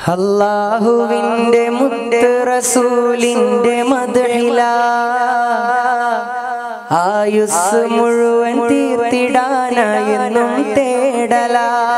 അള്ളാഹുവിന്റെ മുത്ത് റസൂലിന്റെ മധുഹില ആയുസ് മുഴുവൻ തീർത്തിടാനായെന്നും തേടല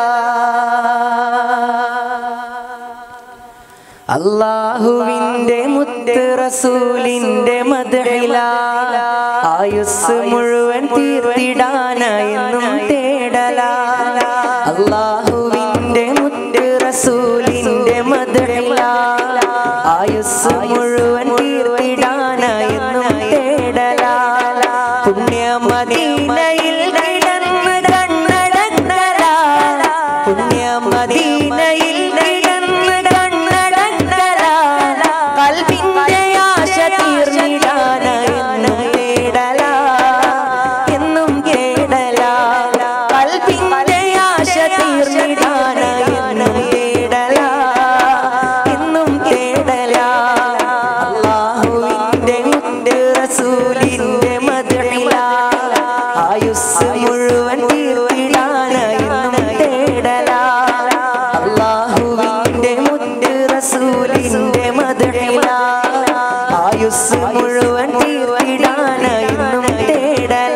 അള്ളാഹുവിന്റെ മുത്ത് റസൂലിന്റെ മധുഹില ആയുസ് മുഴുവൻ തീർത്തിടാനായെന്നും തേടല അള്ളാഹുവിന്റെ മുത്ത് റസൂലിന്റെ മധുഹില ആയുസ് മുഴുവൻ തീർത്തിടാനായെന്നും തേടല പുണ്യമദീനയിൽ കിടന്ന് കണ്ണടക്കല പുണ്യമദീനയിൽ കിടന്ന് കണ്ണടക്കല കൽബിന്റെ ആശ തീർന്നിടാനായെന്നും തേടല എന്നും തേടല കൽബിന്റെ ആശ തീർന്നിടാനായെന്നും തേടല എന്നും തേടല അള്ളാഹുവിന്റെ മുത്ത് റസൂലിന്റെ മധുരില ആയുസ് മുഴുവൻ തീർത്തിടാനായെന്നും തേടല അള്ളാഹുവിന്റെ മുത്ത് റസൂലിന്റെ മധുരില ആയുസ് മുഴുവൻ തീർത്തിടാനായെന്നും തേടല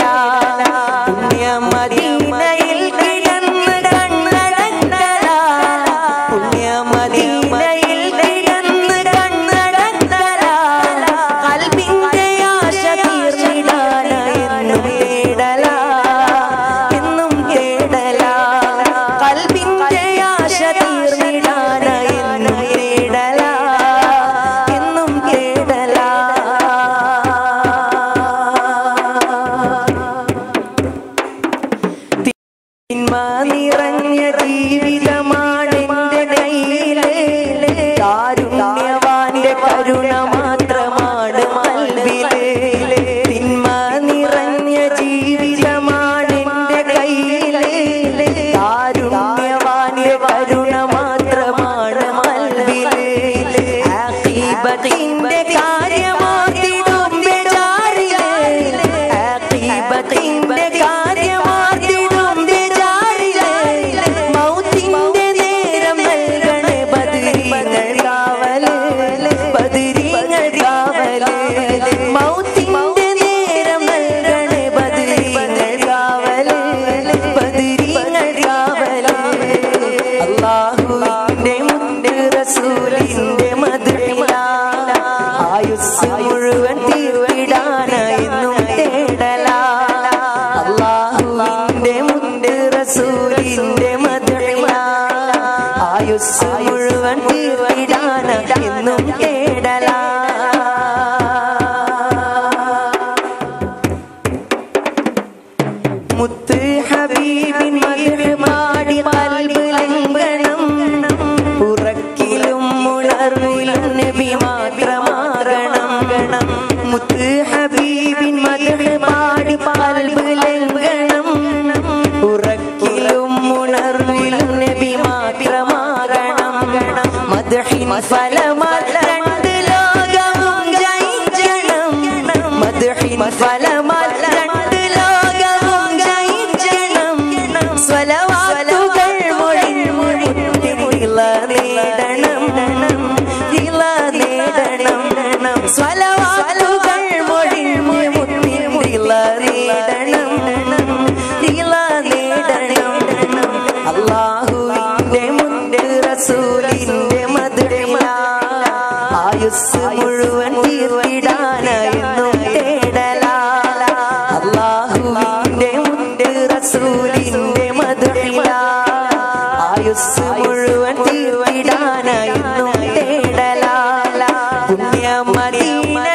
പുണ്യമദീനയിൽ കിടന്ന് കണ്ണടക്കല പുണ്യമദീനയിൽ കിടന്ന് കണ്ണടക്കല കൽബിന്റെ ആശ തീർന്നിടാനായെന്നും തേടല എന്നും തേടല കൽബിന്റെ ആശ തീർന്നിടാനായെന്നും തേടല എന്നും തേടല തിന്മ നിറഞ്ഞ ജീവിതമാണ് എന്റെ കയ്യില് കാരുണ്യവാന്റെ കരുണ മാത്രമാണ് കൽവില് തിന്മ നിറഞ്ഞ ജീവിതമാണ് എന്റെ കയ്യില് കാരുണ്യവാന്റെ കരുണ മാത്രമാണ് കൽവില് ആഖിബത്തിന്റെ കാര്യമാർത്തിടും ബേജാറില് ആഖിബത്തിന്റെ കാര്യമാർത്തിടും ബേജാറില് മൗത്തിന്റെ നേരം നൽകണേ ബദരീങ്ങൾ കാവല് ബദരീങ്ങൾ കാവല് മൗത്തിന്റെ നേരം നൽകണേ ബദരീങ്ങൾ കാവല് ബദരീങ്ങൾ കാവല് അള്ളാഹുവിന്റെ മുണ്ട് റസൂലിന്റെ മധുരില ആയുസ് മുഴുവൻ തീർത്തിടാനായെന്നും തേടല അള്ളാഹുവിന്റെ മുണ്ട് റസൂലിന്റെ മധുരില ആയുസ് മുഴുവൻ തീർത്തിടാനായെന്നും തേടല മുത്ത് ഹബീബിൻ മധുര മാടി കൽബ് ലംഘനം ഉറക്കിലും ഉണർവിലും നബി മാത്രമാകണം മുത്ത് ഹബീബിൻ മധുര മാടി കൽബ് ലംഘനം ഉറക്കിലും ഉണർവിലും നബി മാത്രമാകണം മദ്ഹിൻ ഫലമാൽ രണ്ട് ലോകവും ജയിക്കണം മദ്ഹിൻ ഫലമാൽ രണ്ട് ലോകവും ജയിക്കണം സ്വലവാത്തുകൾ മൊഴി മുട്ടിമുള്ള നേടണം ഇള നേടണം സ്വലവാത്തുകൾ മൊഴി മുട്ടിമുള്ള നേടണം ഇള നേടണം അള്ളാഹുവിന്റെ മുണ്ട് റസൂലിന്റെ മധുരമ ആയുസ് മുഴുവൻ തീർത്തിടാനായെന്നും തേടല അള്ളാഹുവിന്റെ മുണ്ട് റസൂലിന്റെ മധുരമ ആയുസ് മുഴുവൻ തീർത്തിടാനായെന്നും തേടല പുണ്യമദീന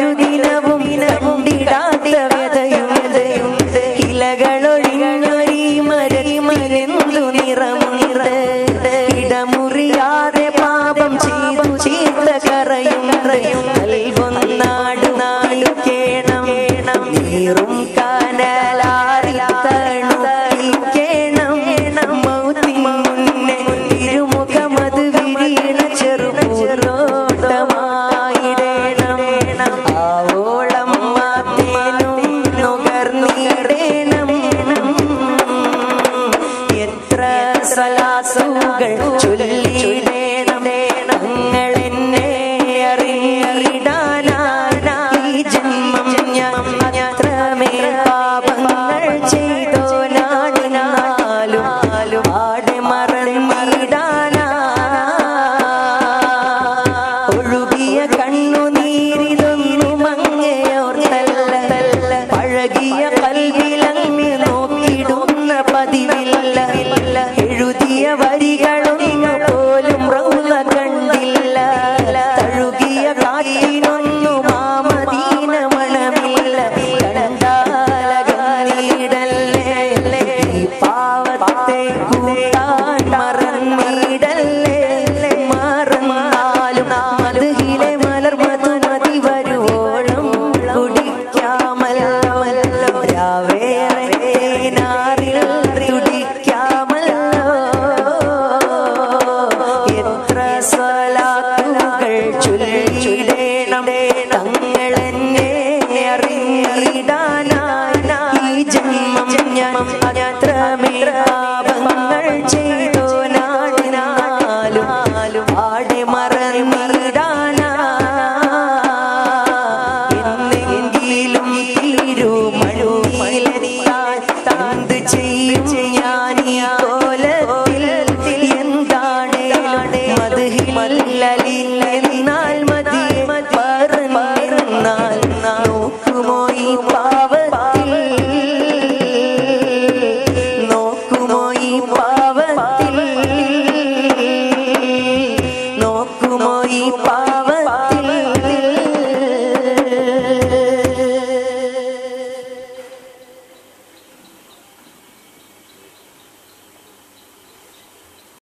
ഒരു ദിനവും കണ്ടിടാത്ത വ്യതയുണ്ട് ഇലകളൊഴിഞ്ഞൊരി മരമരെന്തു നിറമുണ്ട് ഇടമുറിയാതെ പാപം ചെയ്തു ചീർത്ത കറയും നൽകൊന്നാട് നാളിക്കേണം നീറും കനലാറി തണുക്കേണം മൗത്തി മുന്നേ ഇരുമുഖമത് വിരീണ ചെറുപൂരോട്ടമായിടേണം ആവോളം മാത്തേനും നുകർന്നിടേണം എത്ര സലാസുകൾ ചൊല്ലിടേണം ഞങ്ങൾ എന്നെ അറിയിടാനാ ഈ ജന്മം ഞാൻ അത്രമേൽ പാപങ്ങൾ ചെയ്തോനാടിനാലും ആടെ മറന്നിടാനാ ഒഴുകിയ കണ്ണുനീരിതൊന്നും അങ്ങയോർത്തല്ല പഴകിയ കൽവിലങ്ങ് നോക്കിടുന്ന പതിവില്ല എഴുതിയ വരികളൊന്നു പോലും റൗല കണ്ടില്ല തഴുകിയ കാറ്റിനൊന്നു മാമദീന മണമില്ല കണ്ടാലകന്നിടല്ലേ ഈ പാവത്തെ കൂട്ടാൻ മറന്നിടല്ലേ മറന്നാലും മധുഹിലെ മലർ മധുമതി വരുവോളം കുടിക്കാമല്ലോ രാവേറെ നാറിൽ തുടിക്കാമല്ലോ എത്ര സ്വലാത്തുകൾ ചൊല്ലിടേണം തങ്ങൾ എന്നെ അറിയിടാനായി ഈ ജന്മം ഞാൻ അത്രമേൽ പാപങ്ങൾ ചെയ്തോ നാടിനാലും ആടെ മറന്നിടാനാ എന്നെങ്കിലും തിരുമഴുമയിലെത്താൻ എന്ത് ചെയ്യും ഞാൻ ഈ കോലത്തിൽ എന്താണേലും മതിഹിമല്ലലില്ലെന്നാൽ മതി പറഞ്ഞിരുന്നാൽ നോക്കുമോ ഈ പാവത്തിൽ നോക്കുമോ ഈ പാവത്തിൽ നോക്കുമോ ഈ പാ